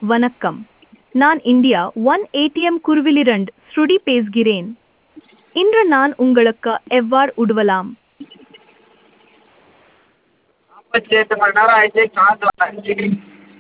வணக்கம் நான் India one ATM குருவிலிரண்ட் ஸ்ருதி பேசுகிறேன் இன்று நான் உங்களுக்கு எவ்வாறு உதவலாம் நாற்பத்தி எட்டு மணி நேரம் ஆயிடுச்சு காசு வரல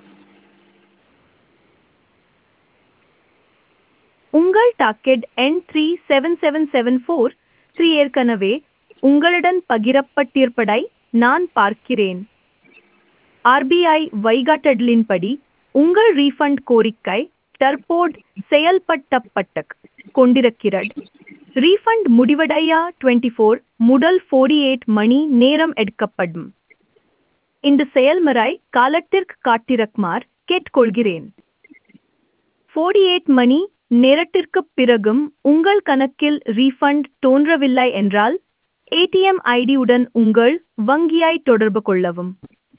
உங்கள் டாக்கெட் எண் three seven seven seven four three ஏற்கனவே உங்களுடன் பகிரப்பட்டிருப்பதை நான் பார்க்கிறேன் ஆர்பிஐ வழிகாட்டலின்படி உங்கள் ரீஃபண்ட் கோரிக்கை தற்போது செயல்படுத்தப்பட்டு கொண்டிருக்கிறது ரீஃபண்ட் முடிவடைய டுவெண்ட்டி ஃபோர் முதல் ஃபோர்டி எயிட் மணி நேரம் எடுக்கப்படும் இந்த செயல்முறை காலத்திற்கு காட்டிருக்குமாறு கேட்டுக்கொள்கிறேன் ஃபோர்டி எயிட் மணி நேரத்திற்குப் பிறகும் உங்கள் கணக்கில் ரீஃபண்ட் தோன்றவில்லை என்றால் ஏடிஎம் ஐடியுடன் உங்கள் வங்கியை தொடர்பு கொள்ளவும்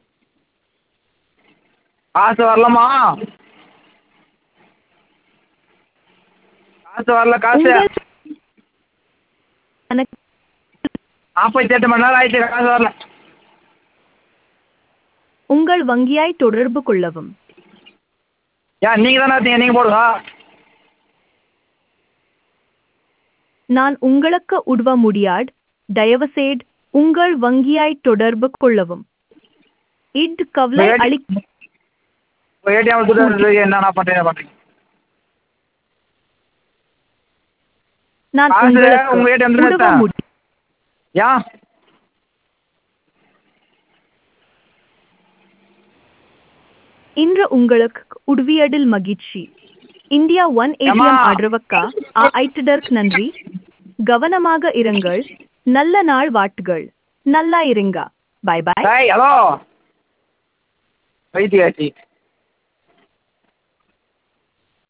காசு வரலமா காசு வரல காசு உங்கள் கணக்கு நாற்பத்தி எட்டு மணி நேரம் ஆயிடுச்சு காசு வரல உங்கள் வங்கியை தொடர்பு கொள்ளவும் ஏன் நீங்கள் தானே எடுத்தீங்க நீங்கள் போடுங்க நான் உங்களுக்கு உதவ முடியாது தயவுசெய்து உங்கள் வங்கியை தொடர்பு கொள்ளவும் இட் கவலை அளி இப்போ ஏடிஎம் கொடுத்து என்னென்ன பண்ணுறீங்க பண்ணுறீங்க நான் காசு உங்களுக்கு உங்க ATM ல உதவ இருக்கா? முடியும் ஏன் இன்று உங்களுக்கு உதவியதில் மகிழ்ச்சி இந்தியா ஒன் ஏடிஎம் ஏம்மா? ஆதரவுக்கா ஆ ஐட்டதற்கு நன்றி கவனமாக இருங்கள் நல்ல நாள் வாட்டுகள் நல்லா இருங்க பை பை டேய் ஹலோ வைத்தியாச்சி